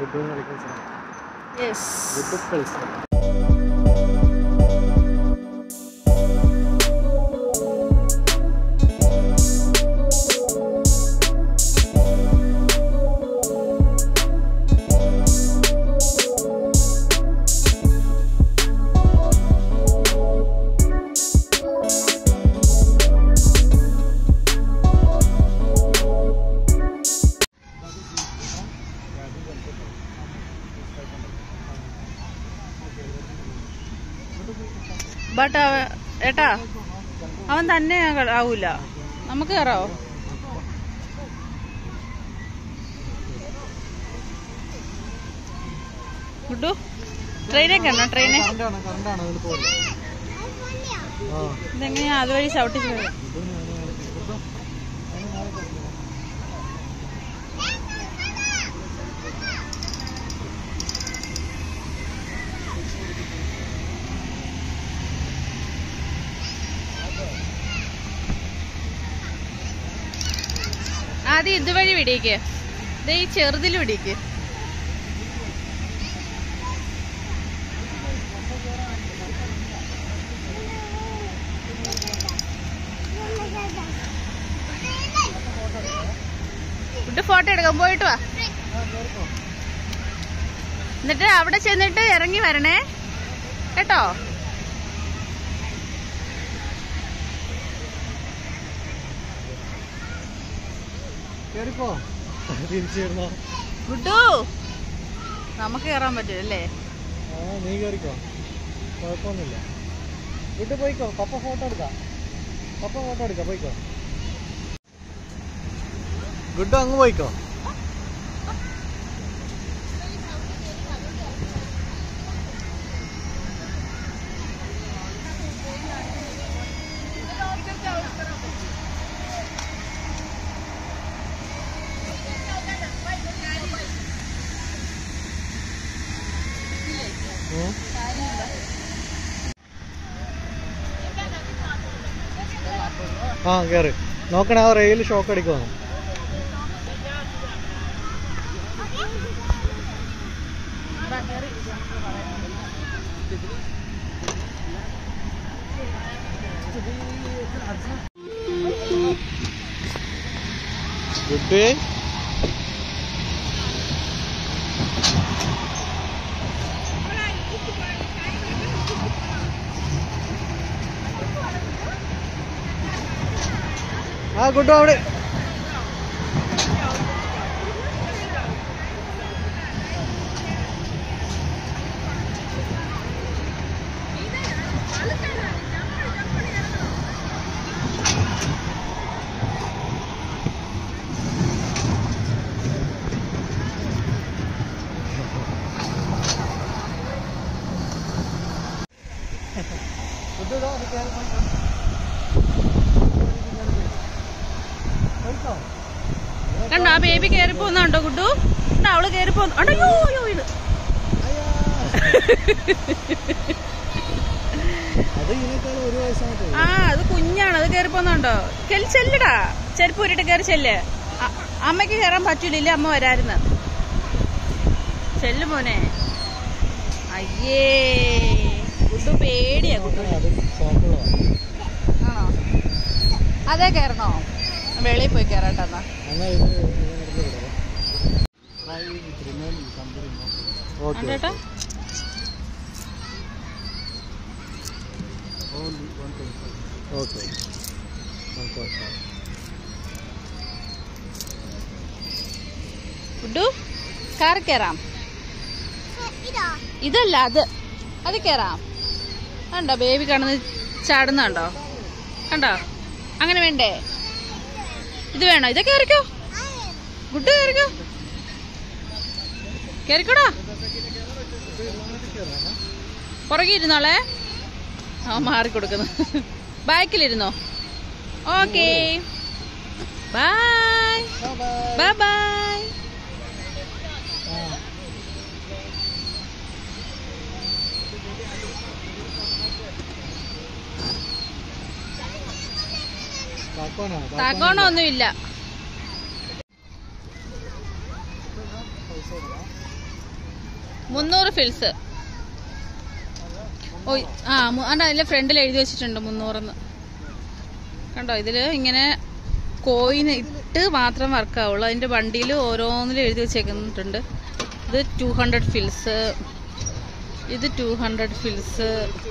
Good കളിക്കുന്ന സ്ഥലം yes good കളിച്ച ബട്ട് ഏട്ടാ അവൻ തന്നെ ക- ആവൂല നമുക്ക് കയറാവോ ഗുഡു ട്രെയിനെ കണ്ടോ ട്രെയിനെ കറണ്ടാണ് കറണ്ടാണ് അതിൽ പോലെ ആ ഇതെങ്ങനെയാ അതുവഴി ചവിട്ടിച്ച് വരും ഗുഡ് ഗുഡ് അതിന് മേലെ കൊടുക്കണം. ആദ്യം ഇതുവഴി വിടിയിക്ക് ഇത് ഈ ചെറുതിൽ വിടിയിക്ക് ഫുഡ് ഫോട്ടോ എടുക്കാൻ പോയിട്ട് വാ എന്നിട്ട് അവിടെ ചെന്നിട്ട് ഇറങ്ങി വരണേ കേട്ടോ കേറിപ്പോ തിരിച്ചു വരുന്നോ ഗുഡു നമുക്ക് കയറാൻ പറ്റില്ലല്ലേ ആ നീ കേറിക്കോ കുഴപ്പമൊന്നുമില്ല വീട്ടിൽ പോയിക്കോ പപ്പ ഫോട്ടോ എടുക്കാം പപ്പ ഫോട്ടോ എടുക്കാം പോയിക്കോ ഗുഡ് അങ്ങ് പോയിക്കോ ഉം. ആ കേറ് നോക്കണേ ആ റെയിൽ ഷോക്ക് അടിക്കുവാണ് ഗുഡ് ആ ഗുഡ് അവിടെ ഗുഡ് ഇതാ അത് കയറി പോയിക്കോ. പോയിക്കോ. കണ്ടോ ആ ബേബി കയറി പോകുന്നുണ്ടോ ഗുഡു കണ്ടോ അവള് കയറി പോകുന്നു അയ്യോ അയ്യോ ഇത് അയ്യാ. അത് ഇതിനേക്കാൾ ഒരു വയസ്സായിട്ട് ആ അത് കുഞ്ഞാണ് അത് കയറി പോകുന്നുണ്ടോ ചെല് ചെല്ലടാ ചെരുപ്പ് ഊരിട്ട് കയറി ചെല്ല് അ- അമ്മയ്ക്ക് കയറാൻ പറ്റൂലില്ല അമ്മ വരാരുന്ന് ചെല്ലു മോനെ അയ്യേ ഗുഡു പേടിയാ ഗുഡു അത് സോക്കുള്ളതാണ് ആണോ അതേ കയറണോ വെളിയിൽ പോയി കയറട്ടെ എന്നാ എന്നാ ഇത് ഇതിനെടുത്ത് വിടാം ഓക്കെ ചേട്ടാ ഓക്കെ ഗുഡു കാർ കയറാം ഇതല്ല അത് അത് കയറാം കണ്ടോ ബേബി കടന്ന് ചാടുന്നുണ്ടോ കണ്ടോ അങ്ങനെ വേണ്ടേ ഇത് വേണോ ഇത് കയറിക്കോ ഗുഡ് കയറിക്കോ കയറിക്കോടാ പുറകെ ഇരുന്നോളെ ആ മാറിക്കൊടുക്കുന്നു ബാക്കിലിരുന്നോ ഓക്കേ ബൈ ബൈ ബൈ താക്കോനാ താക്കോണൊന്നും ഇല്ല പൈസ കൊടുക്കാം മുന്നൂറ് ഫിൽസ് ഓ ആ മു- ആണ്ടാ അതിന്റെ ഫ്രണ്ടിൽ എഴുതി വെച്ചിട്ടുണ്ട് മുന്നൂറെന്ന് കണ്ടോ ഇതില് ഇങ്ങനെ കോയിൻ ഇട്ട് മാത്രം വർക്ക് ആവുള്ളൂ അതിന്റെ വണ്ടിയിൽ ഓരോന്നിലും എഴുതി വെച്ചേക്കുന്നുണ്ട് ഇത് ടു ഹൺഡ്രഡ് ഫിൽസ് ഇത് two hundred fils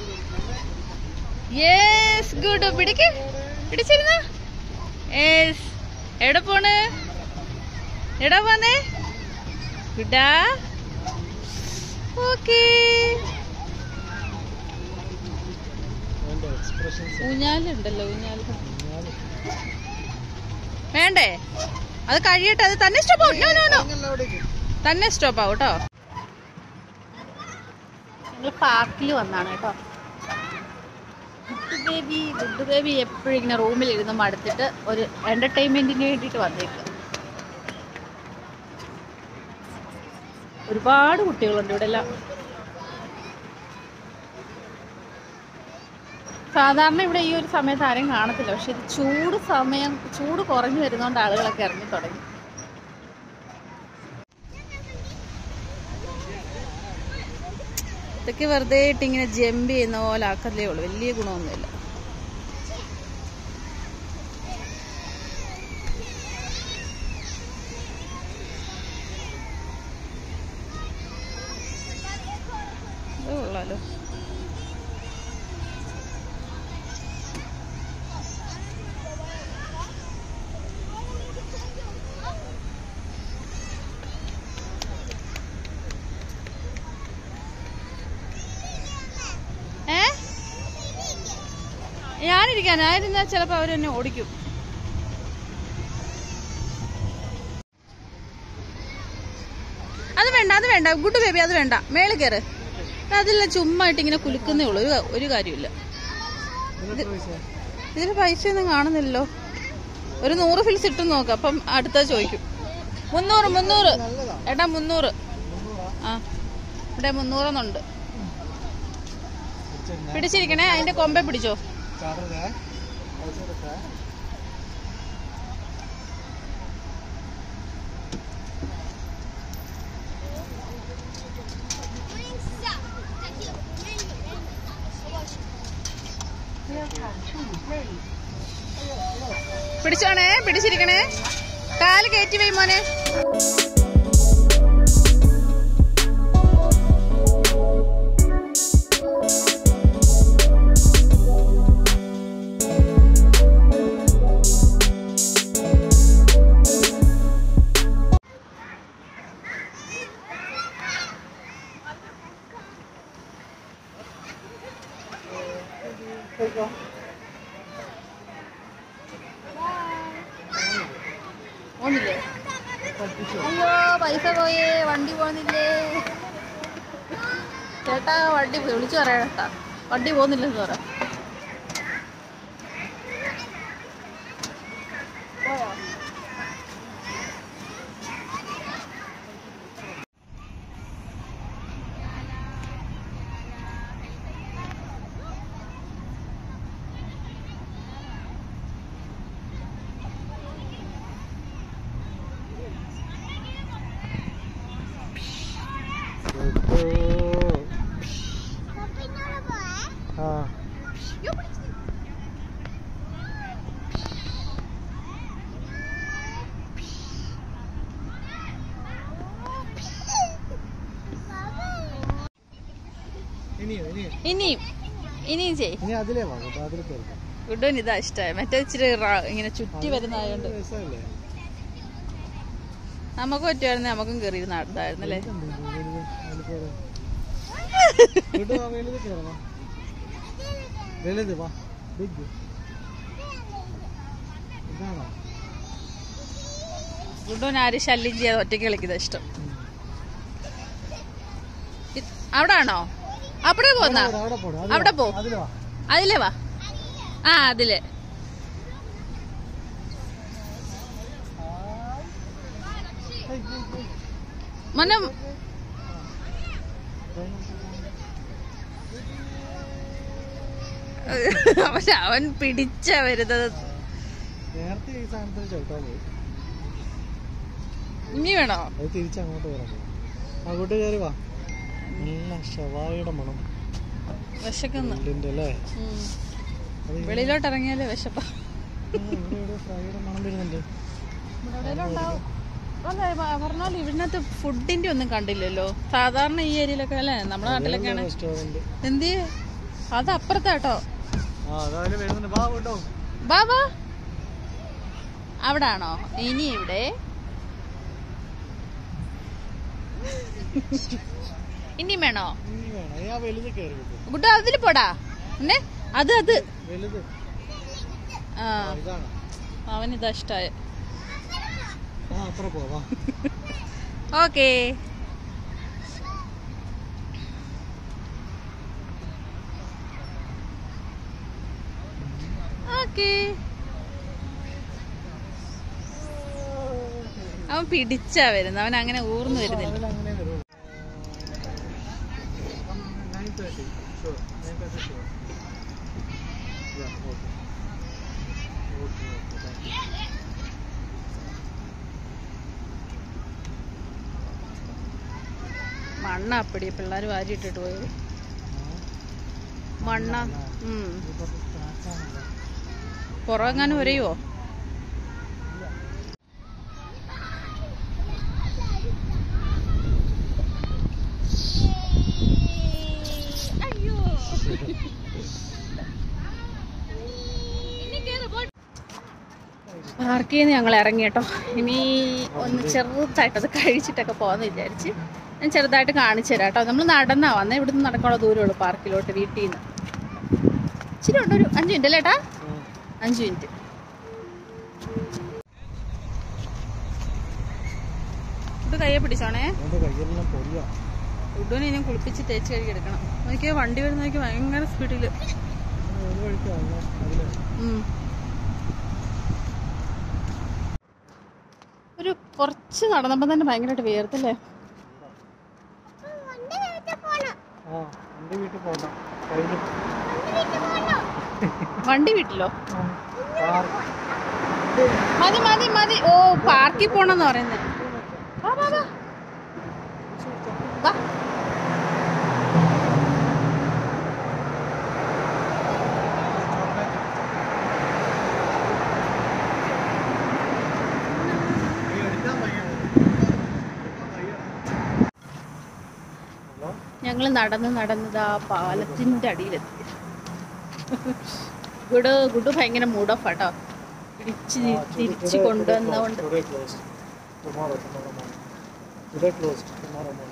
yes good പിടിക്ക് പിടിച്ചിരുന്ന യെസ് എവിടെ പോണ് എടാ പോന്നേ ഗുഡാ ഓക്കേ അതിന്റെ എക്സ്പ്രഷൻസ് ഊഞ്ഞാലുണ്ടല്ലോ ഊഞ്ഞാല് വേണ്ടേ അത് കഴിയട്ടെ അത് തന്നെ സ്റ്റോപ്പ് ആവും നോ നോ നോ തന്നെ സ്റ്റോപ്പ് ആവും കേട്ടോ ഞങ്ങൾ പാർക്കിൽ വന്നാണ് കേട്ടോ ഗുഡ് ബേബി ഗുഡ് ബേബി എപ്പോഴും ഇങ്ങനെ റൂമിൽ ഇരുന്ന് മടുത്തിട്ട് ഒരു എന്റർടൈൻമെന്റിന് വേണ്ടിയിട്ട് വന്നേക്കും ഒരുപാട് കുട്ടികളുണ്ട് ഇവിടെ എല്ലാം സാധാരണ ഇവിടെ ഈ ഒരു സമയത്ത് ആരും കാണത്തില്ല പക്ഷെ ഇത് ചൂട് സമയം ചൂട് കുറഞ്ഞു വരുന്നോണ്ട് ആളുകളൊക്കെ ഇറങ്ങി തുടങ്ങി ഇതൊക്കെ വെറുതെ ഇട്ട് ഇങ്ങനെ ജമ്പ് ചെയ്യുന്ന പോലെ ആക്കത്തേ ഉള്ളൂ വലിയ ഗുണമൊന്നുമില്ല ഇത് കൊള്ളാലോ ഏ ഞാനിരിക്കാൻ ഞാനിരുന്നാ ചിലപ്പോ അവരെന്നെ ഓടിക്കും അത് വേണ്ട അത് വേണ്ട ഗുഡ് ബേബി അത് വേണ്ട മേളിൽ കയറ് അതില്ല ചുമ്മാ ഇട്ട് ഇങ്ങനെ കുലുക്കുന്നേ ഉള്ളൂ ഒരു ഒരു കാര്യമില്ല ഇതിന് പൈസ ഒന്നും കാണുന്നില്ലല്ലോ ഒരു നൂറ് ഫിൽസ് ഇട്ട് നോക്കാം അപ്പം അടുത്ത ചോദിക്കും മുന്നൂറ് മുന്നൂറ് ഏട്ടാ മുന്നൂറ് ആ ഇവിടെ മുന്നൂറെന്നുണ്ട് പിടിച്ചിരിക്കണേ അതിന്റെ കൊമ്പെ പിടിച്ചോ പിടിച്ചോണേ പിടിച്ചിരിക്കണേ കാല് കയറ്റി വൈ മോനെ പോന്നില്ലേ അയ്യോ പൈസ പോയേ വണ്ടി പോന്നില്ലേ ചേട്ടാ വണ്ടി പോയി. വിളിച്ചു പറയട്ടാ വണ്ടി പോകുന്നില്ലെന്ന് പറ ആ ഇനിയോ ഇനിയോ ഇനിയും ഇനിയും ചെയ് ഇനി അതിലേ വാ കേട്ടോ അതിൽ കയറിക്കാം ഗുഡുവിന് ഇതാ ഇഷ്ടമായി മറ്റേ ഇച്ചിരി റ- ഇങ്ങനെ ചുറ്റി വരുന്നതായോണ്ട് രസമല്ലേ നമുക്ക് പറ്റുമായിരുന്നു നമുക്കും കയറി നടന്നായിരുന്നു അല്ലേ വലുത് വാ വലുത് കയറണം വലുത് വാ ബിഗ് ഇതാണോ ഗുഡുവിന് ആരും ശല്യം ചെയ്യാതെ ഒറ്റയ്ക്ക് കളിക്കുന്നത് ഇഷ്ടം ഇത്- അവിടെ ആണോ അവിടെ പോന്നാ അവിടെ അവിടെ പോണം അതില് അവിടെ വാ. പോ. അതില് വാ അതിലേ വാ ആ അതില് ഹേയ്, ഹേയ്, ഹേയ്. മോനെ പക്ഷെ അവൻ പിടിച്ച വരുന്നത് നേരത്തെ ഈ സാധനത്തിന് ചവിട്ടാൻ പോയി ഇനി വേണോ അത് തിരിച്ച് അങ്ങോട്ട് വരാൻ പോയി അങ്ങോട്ട് കയറി വാ നല്ല ഷവായുടെ മണം വിശക്കുന്നു ഗ്രില്ലിന്റെ അല്ലേ ഉം. അത് ഈ- വെളിയിലോട്ട് ഇറങ്ങിയാലേ വിശപ്പ ആ, ഇവിടെ എവിടെയോ ഫ്രൈയുടെ മണം വരുന്നുണ്ട് അല്ല പറഞ്ഞാൽ ഇതിനകത്ത് ഫുഡിന്റെ ഒന്നും കണ്ടില്ലല്ലോ സാധാരണ ഈ ഏരിയയിലൊക്കെ അല്ലേ നമ്മുടെ നാട്ടിലൊക്കെയാണ് റെസ്റ്റോറന്റ് എന്ത് അത് അപ്പുറത്താട്ടോ ആ അതായാലും വരുന്നുണ്ട് വാ കേട്ടോ ബാബാ അവിടാണോ ഇനി ഇവിടെ ഇനി വേണോ ഇനി വേണം ഏ, ആ വലുത് കയറി കിട്ടും ഗുഡ അതിൽ പോടാ എന്നെ അത് അത് വലുത് ആ ആ, ഇതാണ് അവനിതാ ഇഷ്ടായ ആ അത്ര പോവാ ഓക്കേ ഓക്കേ അവൻ പിടിച്ചാ വരുന്നത് അവൻ അങ്ങനെ ഊർന്നു വരുന്നില്ല അങ്ങനെ വരുള്ളൂ nine thirty sure nine thirty sure okay okay okay thank you മണ്ണ അപ്പടി പിള്ളേർ വാരിയിട്ടിട്ട് പോയത് മണ്ണ ഉം ഇതൊക്കെ സ്റ്റാർട്ടാണല്ലോ പുറങ്ങാനും ഒരയോ പാർക്കിൽ നിന്ന് ഞങ്ങൾ ഇറങ്ങി കേട്ടോ ഇനി ഒന്ന് ചെറുതായിട്ടത് കഴിച്ചിട്ടൊക്കെ പോകാമെന്ന് വിചാരിച്ച് ഞാൻ ചെറുതായിട്ട് കാണിച്ചു തരാം കേട്ടോ നമ്മൾ നടന്നാ വന്നേ ഇവിടുന്ന് നടക്കാനുള്ള ദൂരമുള്ളൂ പാർക്കിലോട്ട് വീട്ടിൽ നിന്ന് ഇച്ചിരി ഉണ്ട് ഒരു അഞ്ച് മിനിറ്റ് അല്ലേ ഏട്ടാ അഞ്ച് മിനിറ്റ് ഇത് കയ്യെ പിടിച്ചോണേ എൻ്റെ കയ്യിലെല്ലാം പൊടിയാ ഉഡുവിനെ ഇനി കുളിപ്പിച്ച് തേച്ച് കഴുകി എടുക്കണം എനിക്ക് വണ്ടി വരുന്നതൊക്കെ ഭയങ്കര സ്പീഡിൽ ഒരു വഴിക്ക് വന്നു അതില് ഒരു കുറച്ച് നടന്നപ്പോൾ തന്നെ ഭയങ്കരമായിട്ട് വേർത്തല്ലേ ആ എൻ്റെ വീട്ടിൽ പോകണ്ട കഴിഞ്ഞു വണ്ടി വീട്ടിലോ പാർക്ക് മതി മതി മതി ഓ പാർക്കിൽ പോണെന്ന് പറയുന്നത് വാ വാ വാ വാ ഞങ്ങൾ നടന്ന് നടന്നത് ആ പാലത്തിന്റെ അടിയിലെത്തി ഗുഡ് ഗുഡ് ഭയങ്കര മൂഡ് ഓഫ് ആട്ടോ തിരിച്ച് തിരിച്ച് കൊണ്ടുവന്നതുകൊണ്ട് Today closed. Tomorrow, tomorrow morning. Today closed. Tomorrow morning.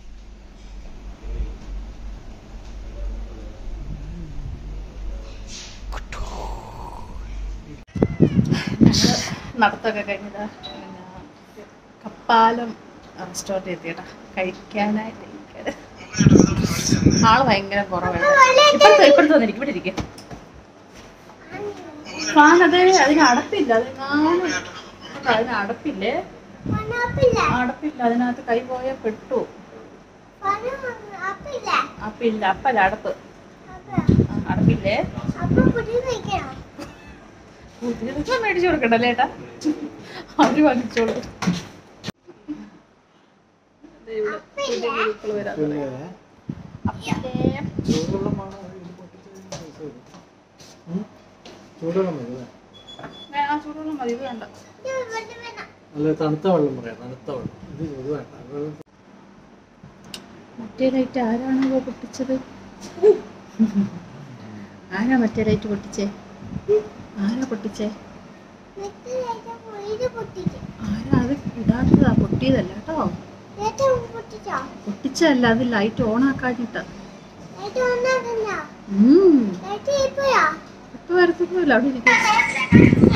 നടത്തൊക്കെ കഴിഞ്ഞതാ പിന്നെ കപ്പാലം റെസ്റ്റോറൻറ്റ് എത്തിയടാ കഴിക്കാനായിട്ട് ഇരിക്കാറ്. ആള് ഭയങ്കര കുറവാണ് ഇപ്പഴത്തെ ഇപ്പഴത്തെ വന്നിരിക്കും ഇവിടെ ഇരിക്കും ഫാൻ അതെ അതിന് അടപ്പില്ല അതിനാണ് അതിന് അടപ്പില്ലേ അടപ്പില്ല അതിനകത്ത് കൈ പോയാൽ പെട്ടു അപ്പില്ല അപ്പല്ല അടപ്പ് ആ, അടപ്പില്ലേ പുതിയതൊക്കെ മേടിച്ചു കൊടുക്കണ്ടല്ലേ ഏട്ടാ അവര് വാങ്ങിച്ചോളൂ ദേ ഇവിടെ പുതിയ ഗുരുക്കള് വരാൻ തുടങ്ങി. പിന്നെ അപ്പേ. ചൂടുവെള്ളമാണോ ഇത് പൊട്ടിച്ചതിന് പൈസ വരും ഉം? ചൂടുവെള്ളം മതി അല്ലേ വേ- ആ ചൂടുവെള്ളം മതി ഇത് വേണ്ട അല്ല തണുത്ത വെള്ളം പറയാം തണുത്ത വെള്ളം ഇത് ഇത് വേണ്ട അത് മറ്റേ ലൈറ്റ് ആരാണോ പൊട്ടിച്ചത് ആരാ മറ്റേ ലൈറ്റ് പൊട്ടിച്ചേ ആരാ പൊട്ടിച്ചേ ആരാ അത് ഇടാത്തതാ പൊട്ടിയതല്ല കേട്ടോ പൊട്ടിച്ചതല്ല അത് ലൈറ്റ് ഓൺ ആക്കാഞ്ഞിട്ടാ ഉം. ഇപ്പൊ വരത്തൊന്നുമില്ല അവിടെ ഇരിക്കും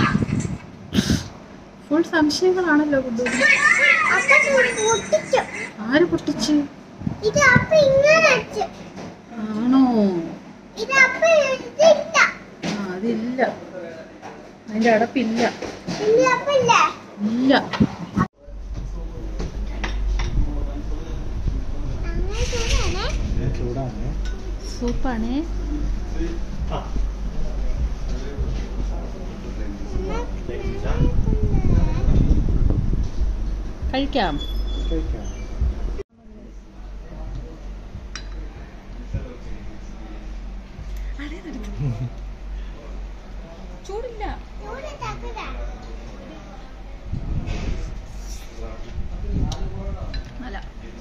ഫുൾ സംശയങ്ങളാണല്ലോ കൊണ്ടുവരുന്നത് ആര് പൊട്ടിച്ച് ഇത് അപ്പൊ ഇങ്ങനെ വെച്ച് ആണോ ഇത് അപ്പൊ ഇതില്ല ആ അതില്ല അതിന്റെ അടപ്പില്ല ഇല്ല അപ്പൊ ഇല്ലേ ഇല്ല അങ്ങനെ ചൂടാണേ ചൂടാണ് സൂപ്പാണേ കഴിക്കാം കഴിക്കാം ചൂടില്ല ഇവിടെ തക്കട അല്ല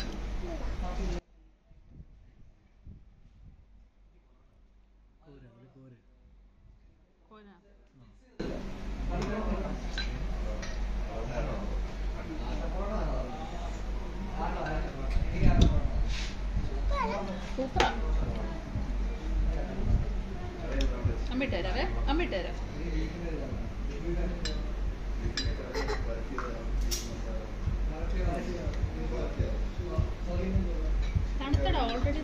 സൂപ്പറാ അമ്മിട്ട് തരാവേ അമ്മിട്ട് തരാം തണുത്തടാ ഓൾറെഡി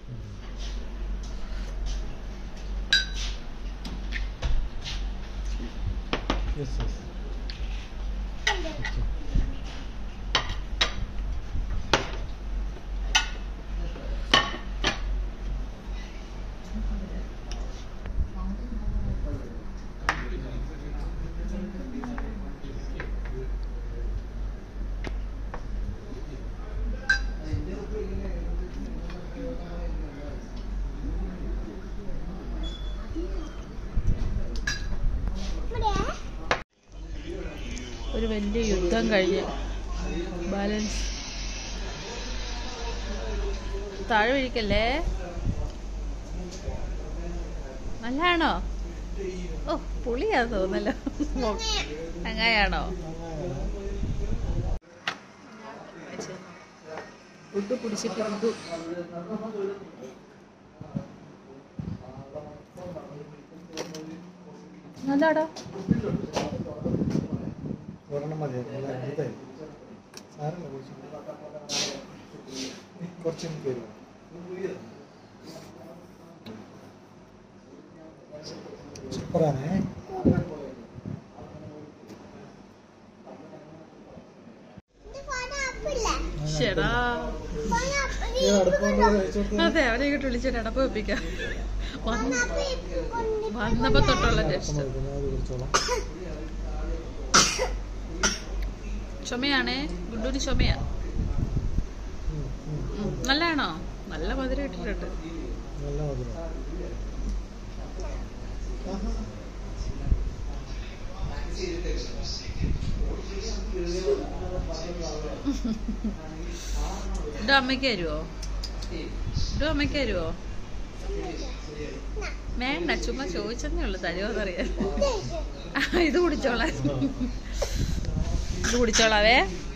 യെസ് യെസ് ഇവിടെ ഒരു വലിയ യുദ്ധം കഴിഞ്ഞ് ബാലൻസ് താഴെ വീഴിക്കല്ലേ നല്ലതാണോ ഓ പുളിയാ തോന്നല്ലോ അങ്ങായാണോ ഫുഡ് പിടിച്ചിട്ട് ഫുഡ് നല്ലാടാ ഒരെണ്ണം മതി അല്ല അടുത്തായി സാരല്ല കുറച്ച് കുറച്ച് എനിക്ക് തരുമോ സൂപ്പറാണേ ഇത് ഫോൺ അപ്പില്ല ശരാ ഫോൺ അപ്പ് ഈ അടുത്തോണ്ട് കഴിച്ചു കൊടുത്തത് അതെ അവരെ ഇങ്ങോട്ട് വിളിച്ചിട്ട് അടപ്പ് വെപ്പിക്കാം ഫോൺ അപ്പ് കൊണ്ട് വന്നപ്പോ തൊട്ടുള്ള അപ്പം ടെസ്റ്റ് മതി, ഞാൻ അത് കുടിച്ചോളാം ചുമയാണേ ഗുണ്ടൂരി ചുമയാ ഉം, ഉം. ഉം. നല്ലതാണോ നല്ല മധുരം ഇട്ടിട്ടുണ്ട് നല്ല മധുരം ആഹാ. ഇട്ടോ അമ്മയ്ക്ക് തരുവോ ഇട്ടോ അമ്മയ്ക്ക് തരുവോ വേണ്ട ചുമ്മാ ചോദിച്ചതേ ഉള്ളു തരുമോന്നറിയാൻ ഇത് കുടിച്ചോളാം ഇത് കുടിച്ചോളാവേ